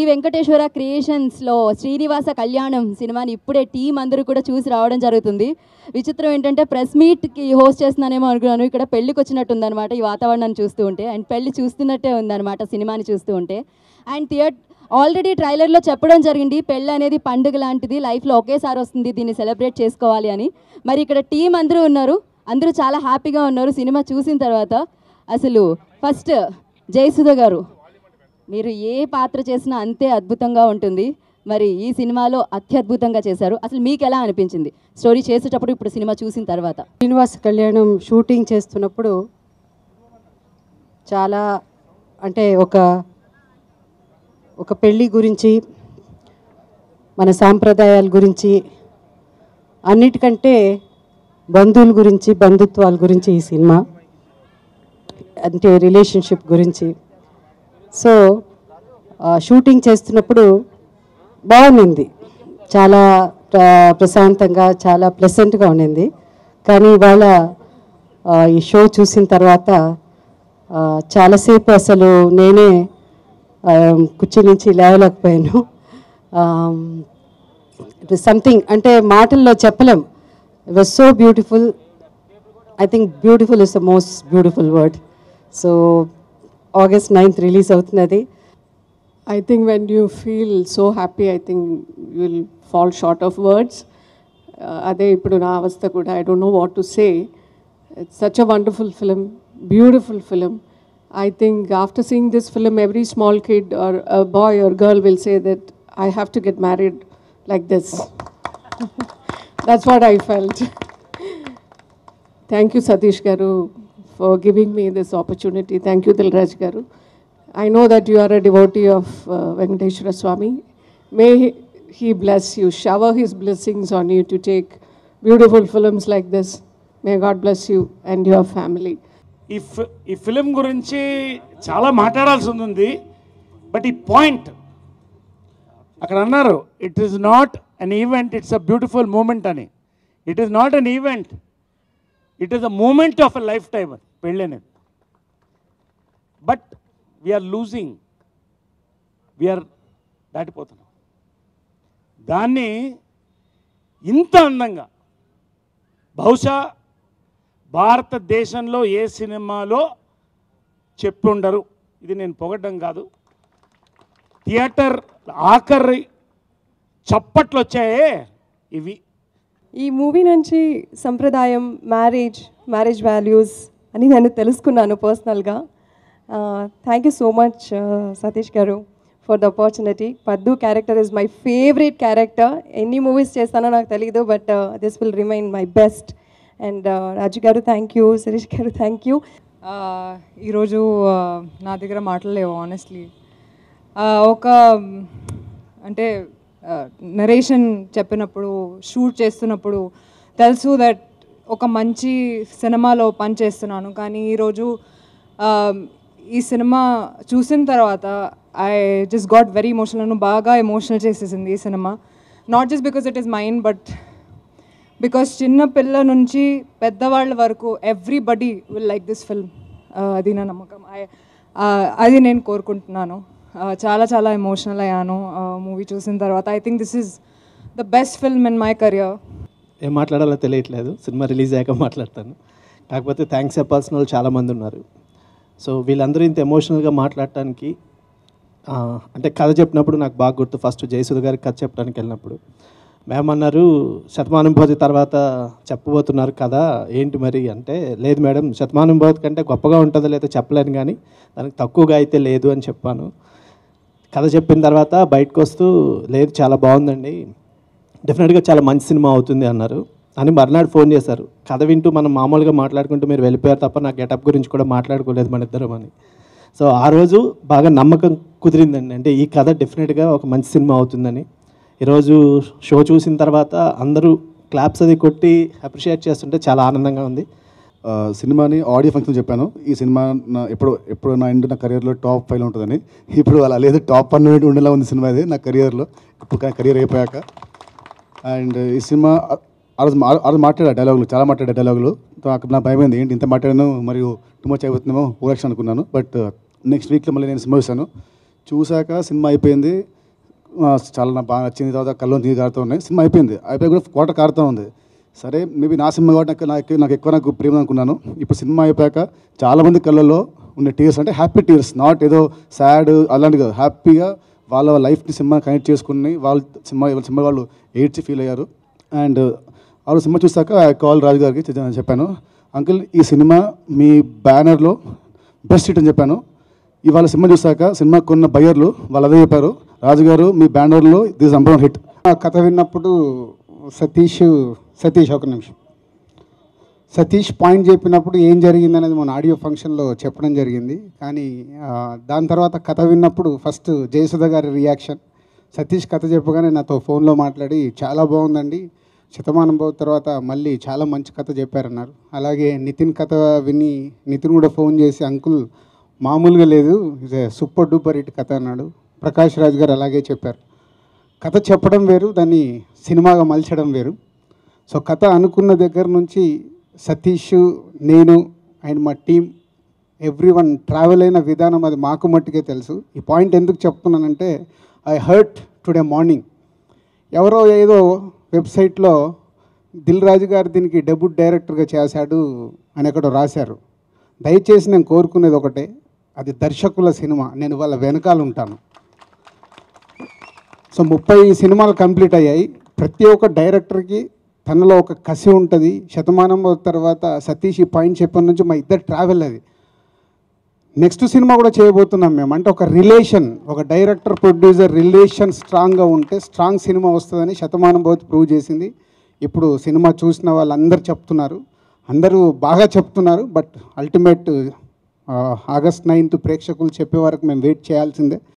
వెంకటేశ్వర క్రియేషన్స్లో శ్రీనివాస కళ్యాణం సినిమాని ఇప్పుడే టీం అందరూ కూడా చూసి రావడం జరుగుతుంది విచిత్రం ఏంటంటే ప్రెస్ మీట్కి హోస్ట్ చేస్తున్నానేమో అనుకున్నాను ఇక్కడ పెళ్ళికి వచ్చినట్టు ఉందన్నమాట ఈ వాతావరణాన్ని చూస్తూ ఉంటే అండ్ పెళ్లి చూస్తున్నట్టే ఉందన్నమాట సినిమాని చూస్తూ ఉంటే అండ్ థియేటర్ ఆల్రెడీ ట్రైలర్లో చెప్పడం జరిగింది పెళ్ళి అనేది పండుగ లాంటిది లైఫ్లో ఒకేసారి వస్తుంది దీన్ని సెలబ్రేట్ చేసుకోవాలి అని మరి ఇక్కడ టీం అందరూ ఉన్నారు అందరూ చాలా హ్యాపీగా ఉన్నారు సినిమా చూసిన తర్వాత అసలు ఫస్ట్ జయసుధ గారు మీరు ఏ పాత్ర చేసినా అంతే అద్భుతంగా ఉంటుంది మరి ఈ సినిమాలో అత్యద్భుతంగా చేశారు అసలు మీకు ఎలా అనిపించింది స్టోరీ చేసేటప్పుడు ఇప్పుడు సినిమా చూసిన తర్వాత శ్రీనివాస కళ్యాణం షూటింగ్ చేస్తున్నప్పుడు చాలా అంటే ఒక ఒక పెళ్ళి గురించి మన సాంప్రదాయాల గురించి అన్నిటికంటే బంధువుల గురించి బంధుత్వాల గురించి ఈ సినిమా అంటే రిలేషన్షిప్ గురించి సో ఆ, షూటింగ్ చేస్తున్నప్పుడు బాగుంది చాలా ప్ర- ప్రశాంతంగా చాలా ప్లెసెంట్గా ఉండింది కానీ ఇవాళ ఆ, ఈ షో చూసిన తర్వాత ఆ, చాలాసేపు అసలు నేనే ఆ, కుర్చీ నుంచి లేవలేకపోయాను సంథింగ్ అంటే మాటల్లో చెప్పలేం it was so beautiful I think beautiful is the most beautiful word so August ninth release అవుతున్నది I think when you feel so happy, I think you'll fall short of words. Uh, అదే ఇప్పుడు నా అవస్థ కూడా I don't know what to say it's such a wonderful film beautiful film I think after seeing this film every small kid or boy or girl will say that I have to get married like this that's what I felt thank you Satish garu for giving me this opportunity thank you Dilraju garu I know that you are a devotee of uh, Venkateshwara Swami. May he, he bless you, shower his blessings on you to take beautiful films like this. May God bless you and your family. ఈ ఫి ఈ film గురించి చాలా మాట్లాడాల్సి ఉంది but ఈ point అక్కడ అన్నారు it is not an event it's a beautiful moment అని it is not an event it is a moment of a lifetime అది పెళ్ళి అనేది బట్ వీఆర్ లూజింగ్ వీఆర్ దాటిపోతున్నాం దాన్ని ఇంత అందంగా బహుశా భారతదేశంలో ఏ సినిమాలో చెప్పుండరు ఇది నేను పొగడ్డం కాదు థియేటర్ ఆఖరి చప్పట్లు వచ్చాయే ఇవి ఈ మూవీ నుంచి సంప్రదాయం మ్యారేజ్ మ్యారేజ్ వాల్యూస్ అని నేను తెలుసుకున్నాను పర్సనల్గా thank you so much Satish garu for the opportunity Paddu character is my favourite character ఎన్ని మూవీస్ చేస్తానో నాకు తెలియదు but this will remain my best and Raju garu thank you Sirish గారు థ్యాంక్ యూ ఆ, ఈరోజు ఆ, నా దగ్గర మాటలేవు ఆనెస్ట్లీ ఒక మ్, అంటే నరేషన్ చెప్పినప్పుడు షూట్ చేస్తున్నప్పుడు తెలుసు దట్ ఒక మంచి సినిమాలో పని చేస్తున్నాను కానీ ఈరోజు ఆ, ఈ సినిమా చూసిన తర్వాత I just got very emotional నన్ను బాగా ఎమోషనల్ చేసేసింది ఈ సినిమా not just because it is mind but because చిన్న పిల్ల నుంచి పెద్దవాళ్ళ వరకు everybody will like this film అది నా నమ్మకం I- uh, అది నేను కోరుకుంటున్నాను Uh, చాలా చాలా ఎమోషనల్ అయ్యాను మూవీ చూసిన తర్వాత I think this is the best film in my career ఏం మాట్లాడాలో తెలియట్లేదు సినిమా రిలీజ్ అయ్యాక మాట్లాడతాను కాకపోతే థ్యాంక్స్ చెప్పాల్సిన వాళ్ళు చాలామంది ఉన్నారు సో వీళ్ళందరూ ఇంత ఎమోషనల్గా మాట్లాడటానికి ఆ, అంటే కథ చెప్పినప్పుడు నాకు బాగా గుర్తు ఫస్ట్ జయసుధ గారికి కథ చెప్పడానికి వెళ్ళినప్పుడు మ్యామ్ అన్నారు శతమానం భోతి తర్వాత చెప్పబోతున్నారు కదా ఏంటి మరి అంటే లేదు మేడం శతమానం భోతి కంటే గొప్పగా ఉంటుందో లేదో చెప్పలేను కానీ దానికి తక్కువగా అయితే లేదు అని చెప్పాను కథ చెప్పిన తర్వాత బయటకు వస్తూ లేదు చాలా బాగుందండి డెఫినెట్గా చాలా మంచి సినిమా అవుతుంది అన్నారు అని మర్నాడు ఫోన్ చేశారు కథ వింటూ మనం మామూలుగా మాట్లాడుకుంటూ మీరు వెళ్ళిపోయారు తప్ప నా గెటప్ గురించి కూడా మాట్లాడుకోలేదు మన ఇద్దరం అని సో ఆ రోజు బాగా నమ్మకం కుదిరిందండి అంటే ఈ కథ డెఫినెట్గా ఒక మంచి సినిమా అవుతుందని ఈరోజు షో చూసిన తర్వాత అందరూ క్లాప్స్ అది కొట్టి అప్రిషియేట్ చేస్తుంటే చాలా ఆనందంగా ఉంది ఆ, సినిమాని ఆడియో ఫంక్షన్ చెప్పాను ఈ సినిమా నా ఎప్పుడు ఎప్పుడు నా ఇంటి నా కెరియర్లో టాప్ ఫైవ్ ఉంటుందని ఇప్పుడు అలా లేదు టాప్ వన్ ఉండేలా ఉంది సినిమా ఇది నా కెరియర్లో ఇప్పుడు కెరియర్ అయిపోయాక అండ్ ఈ సినిమా ఆ- ఆ రోజు మా- ఆ రోజు మాట్లాడా డైలాగులు చాలా మాట్లాడా డైలాగులు నాకు నా భయమైంది ఏంటి ఇంత మాట్లాడాను మరియు టూ మచ్ అయిపోతుందేమో ఓరక్షన్ అనుకున్నాను బట్ నెక్స్ట్ వీక్లో మళ్ళీ నేను సినిమా చూశాను చూశాక సినిమా అయిపోయింది ఆ, చాలా నాకు బాగా నచ్చింది తర్వాత కళ్ళు తీగి కారుతూ ఉన్నాయి సినిమా అయిపోయింది అయిపోయి కూడా క్వార్టర్ కారుతూ ఉంది సరే మేబీ నా సినిమా కాబట్టి నాకు నాకు నాకు ఎక్కువ నాకు ప్రేమ అనుకున్నాను ఇప్పుడు సినిమా అయిపోయాక చాలామంది కళ్ళల్లో ఉన్న టీయర్స్ అంటే హ్యాపీ టీయర్స్ నాట్ ఏదో సాడ్ అలాంటి కాదు హ్యాపీగా వాళ్ళ లైఫ్ని సినిమా కనెక్ట్ చేసుకుని వాళ్ళు సినిమా సినిమా వాళ్ళు ఏడ్చి ఫీల్ అయ్యారు అండ్ వాళ్ళు సినిమా చూసాక కాల్ రాజు గారికి చె- చెప్పాను అంకుల్ ఈ సినిమా మీ బ్యానర్లో బెస్ట్ హిట్ అని చెప్పాను ఇవాళ సినిమా చూసాక సినిమా కొన్న బయ్యర్లు వాళ్ళు అదే చెప్పారు రాజుగారు మీ బ్యానర్లో దిస్ నంబర్ హిట్ ఆ కథ విన్నప్పుడు సతీష్ సతీష్ ఒక నిమిషం సతీష్ పాయింట్ చెప్పినప్పుడు ఏం జరిగింది అనేది మన ఆడియో ఫంక్షన్లో చెప్పడం జరిగింది కానీ ఆ, దాని తర్వాత కథ విన్నప్పుడు ఫస్ట్ జయసుధ గారి రియాక్షన్ సతీష్ కథ చెప్పగానే నాతో ఫోన్లో మాట్లాడి చాలా బాగుందండి శతమానం బావు తర్వాత మళ్ళీ చాలా మంచి కథ చెప్పారన్నారు అలాగే నితిన్ కథ విని నితిన్ కూడా ఫోన్ చేసి అంకుల్ మామూలుగా లేదు ఇదే సూపర్ డూపర్ హిట్ కథ అన్నాడు ప్రకాష్ రాజ్ గారు అలాగే చెప్పారు కథ చెప్పడం వేరు దాన్ని సినిమాగా మలచడం వేరు సో కథ అనుకున్న దగ్గర నుంచి సతీష్ నేను అండ్ మా టీం ఎవ్రీ వన్ ట్రావెల్ అయిన విధానం అది మాకు మట్టుకే తెలుసు ఈ పాయింట్ ఎందుకు చెప్తున్నానంటే ఐ హర్ట్ టుడే మార్నింగ్ ఎవరో ఏదో వెబ్సైట్లో దిల్ రాజు గారు దీనికి డెబ్యూట్ డైరెక్టర్గా చేశాడు అని ఎక్కడో రాశారు దయచేసి నేను కోరుకునేది ఒకటే అది దర్శకుల సినిమా నేను వాళ్ళ వెనకాల ఉంటాను సో ముప్పై సినిమాలు కంప్లీట్ అయ్యాయి ప్రతి ఒక్క డైరెక్టర్కి తనలో ఒక కసి ఉంటుంది శతమానం తర్వాత సతీష్ ఈ పాయింట్ చెప్పిన నుంచి మా ఇద్దరు ట్రావెల్ అది నెక్స్ట్ సినిమా కూడా చేయబోతున్నాం మేము అంటే ఒక రిలేషన్ ఒక డైరెక్టర్ ప్రొడ్యూసర్ రిలేషన్ స్ట్రాంగ్గా ఉంటే స్ట్రాంగ్ సినిమా వస్తుందని శతమానం భవతి ప్రూవ్ చేసింది ఇప్పుడు సినిమా చూసిన వాళ్ళందరూ చెప్తున్నారు అందరూ బాగా చెప్తున్నారు బట్ అల్టిమేట్ ఆగస్ట్ నైన్త్ ప్రేక్షకులు చెప్పే వరకు మేము వెయిట్ చేయాల్సిందే